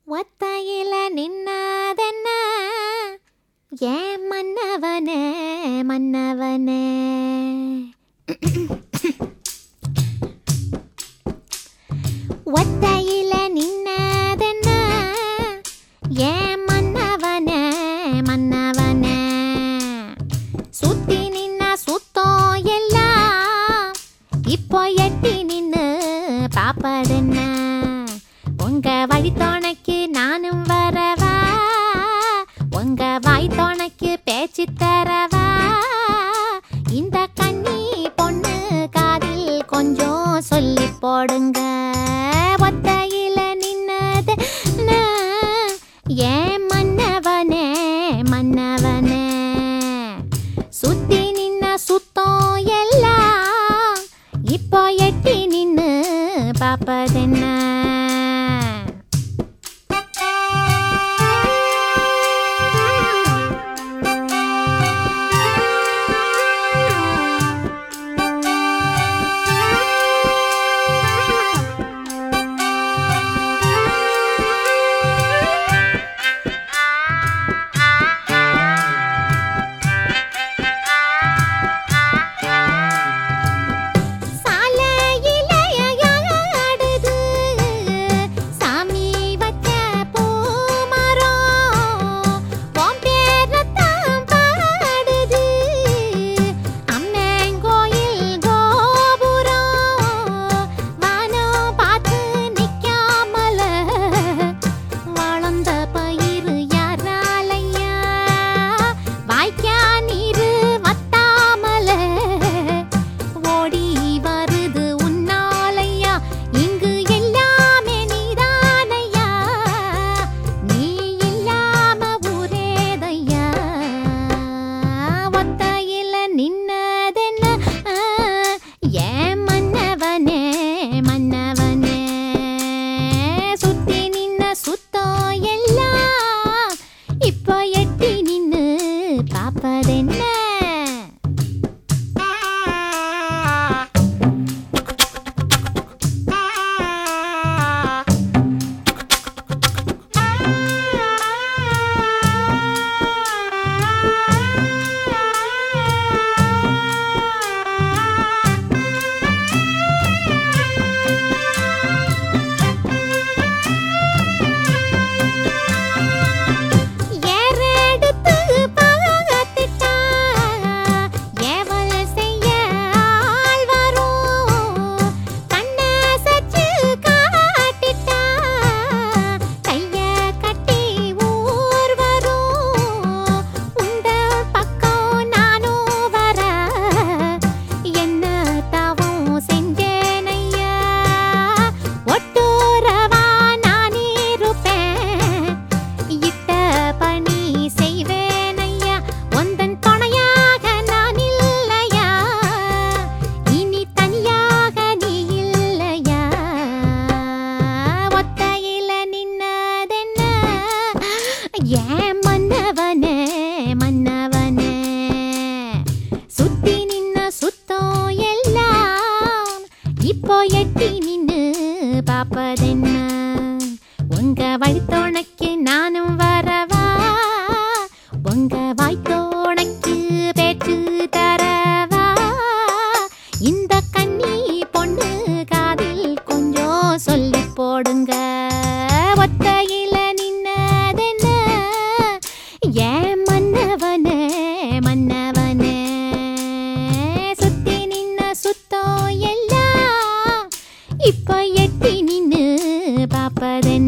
ஒத்தையில நின்னாதென்ன ஏன் மன்னவனே மன்னவனே ஒத்தையில நின்னதென்ன ஏன் மன்னவனே மன்னவனே சுத்தி நின்ன சுத்தம் எல்லாம் இப்போ எட்டி நின்னு பாப்பதென்ன உங்க வழி துணைக்கு நானும் வரவா உங்க வாய் துணைக்கு பேச்சு தரவா இந்த கண்ணி பொண்ணு காதில் கொஞ்சம் சொல்லி போடுங்க ஒத்தையில நின்னது நான். ஏன் மன்னவனே மன்னவனே சுத்தி நின்ன சுத்தம் எல்லாம் இப்போ எட்டி நின்னு பாப்பதென்ன சாலையில ஆடுது சாமி வச்ச பூமரம் உன் பேரத்தான் பாடுது அம்மன் கோயில் கோபுரம் வானம் பார்த்து நிக்காமல வளர்ந்த பயிர் யாராலையா வாய்க்கா நீரு வத்தாமல ஓடி வருது உன்னாலையா இங்கு எல்லாமே நீதானையா நீ இல்லாம ஊரேதையா ஒத்தையில நின்னதென்ன ஏன் மன்னவனே மன்னவனே சுத்தி நின்ன சுத்தம் எல்லாம் இப்போ எட்டி நின்னு பாப்பதென்ன ஏறெடுத்து பார்த்துட்டா, ஏவல் செய்ய ஆள் வரும். கண்ணசைச்சு காட்டிட்டா, கைய கட்டி ஊர் வரும். உந்த பக்கம் நானும் வர, என்ன தவம் செஞ்சேனையா? ஒட்டுறவா நான் இருப்பேன் இட்ட பணி செய்வேனையா உந்தன் துணையாக நான் இல்லையா இனி தனியாக நீ இல்லையா ஒத்தையில நின்னதென்ன ஏன் மன்னவனே மன்னவனே சுத்தி நின்ன சுத்தம் எல்லாம் இப்போ எட்டி நின்னு பாப்பதென்ன உங்க வழித்தோணைக்கு நானும் வரவா உங்க வாய்த்தோணைக்கு பேச்சு தரவா இந்த கண்ணி பொண்ணு காதில் கொஞ்சம் சொல்லி போடுங்க ஒத்தையில நின்னதென்ன ஏன் மன்னவனே மன்னவனே சுத்தி நின்ன சுத்தம் எல்லாம் இப்போ எட்டி நின்னு பாப்பதென்ன